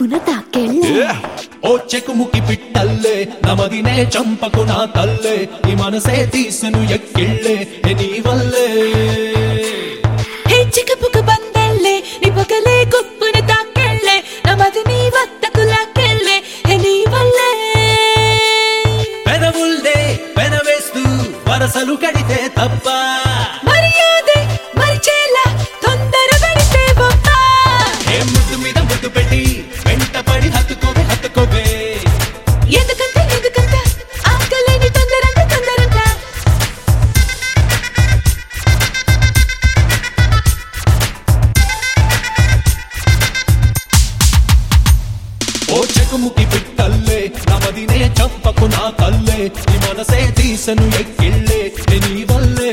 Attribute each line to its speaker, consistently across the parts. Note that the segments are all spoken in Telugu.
Speaker 1: గుప్పున తాకెళ్ళే
Speaker 2: ఓ చెకుముకి పిట్టల్లే నమదినే చంపకు నా తల్లే ఈ మనసే తీసెను ఎక్కిళ్ళే ఏ నీ వల్లే
Speaker 1: హే చికపుక బందల్లే నీ పగలే గుప్పున తాకెళ్ళే నమది నీ వద్దకు లాకెళ్ళే హే నీ వల్లే
Speaker 2: పెనవుల్దే పెనవేస్తూ వరసలు కడితే తప్ప
Speaker 1: మర్యాదే మరిచేలా తొందర పెడితే బొమ్మ
Speaker 2: ఏ ముద్దు మీద ముద్దు పెట్టి వెంట పడి హత్తుకోవే హత్తుకోవే
Speaker 1: ఎందుకంత ఎందుకంత ఆకలేని తొందరంత తొందరంత
Speaker 2: ఓ చెకుముకి పిట్టల్లే నమదినే చంపకు నా తల్లే ఈ మనసే తీసెను ఎక్కిళ్ళే ఏ నీ వల్లే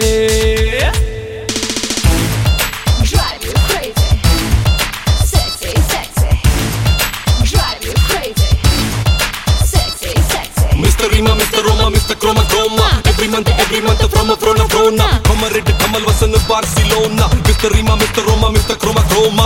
Speaker 3: Drive you crazy. Sexy, sexy. Drive you crazy. Sexy, sexy.
Speaker 4: Mr. Rima, Mr. Roma, Mr. Chroma Chroma. Every month, every month from a frona frona. Come a red, come a Vasan Barcelona. Mr. Rima, Mr. Roma, Mr. Chroma Chroma.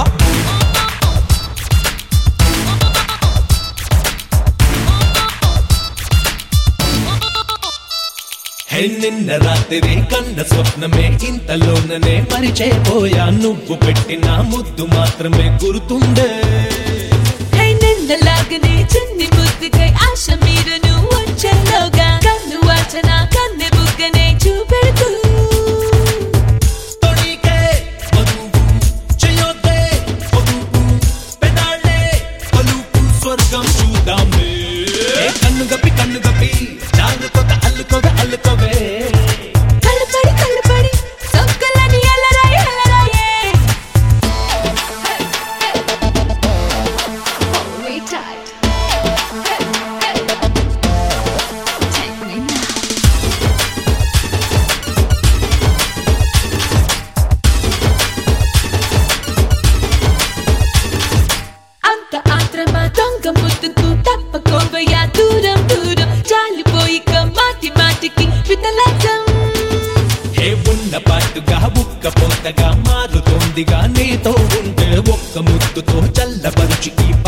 Speaker 2: హే నిన్న రాత్రి కన్న స్వప్నమే ఇంతలోననే మరిచేపోయా నువ్వు పెట్టిన ముద్దు మాత్రమే గుర్తుండే
Speaker 1: హే నిన్నలాగనే చిన్ని ముద్దుకై ఆశ మీరును వచ్చేలోగా కన్ను వాచన కన్నె బుగ్గనే చూపెడుతూ
Speaker 2: తొడిగే మధువు చేయొద్దే పొదుపు పెదాళ్ళే పలుపు స్వర్గం చూద్దామే ఏ కన్ను గప్పి కన్ను గప్పి జాగ్రత్త అల్లుకోవే అల్లుకోవే
Speaker 1: కళ్ళపడి కళ్ళపడి సొక్కలని అలరాయి అలరాయే
Speaker 3: Hold me tight. Take me now.
Speaker 1: అంత ఆత్రమా దొంగ ముద్దుకు తప్పకోవయ్యా దూరం దూరం జాలిపోయి మాటి మాటికి వితలాటం
Speaker 2: ఏ ఉన్న పాటుగా బుక్క పోతగా మారుతోందిగా నీతో ఉంటే ఒక్క ముద్దుతో చల్లబరుచి ఈ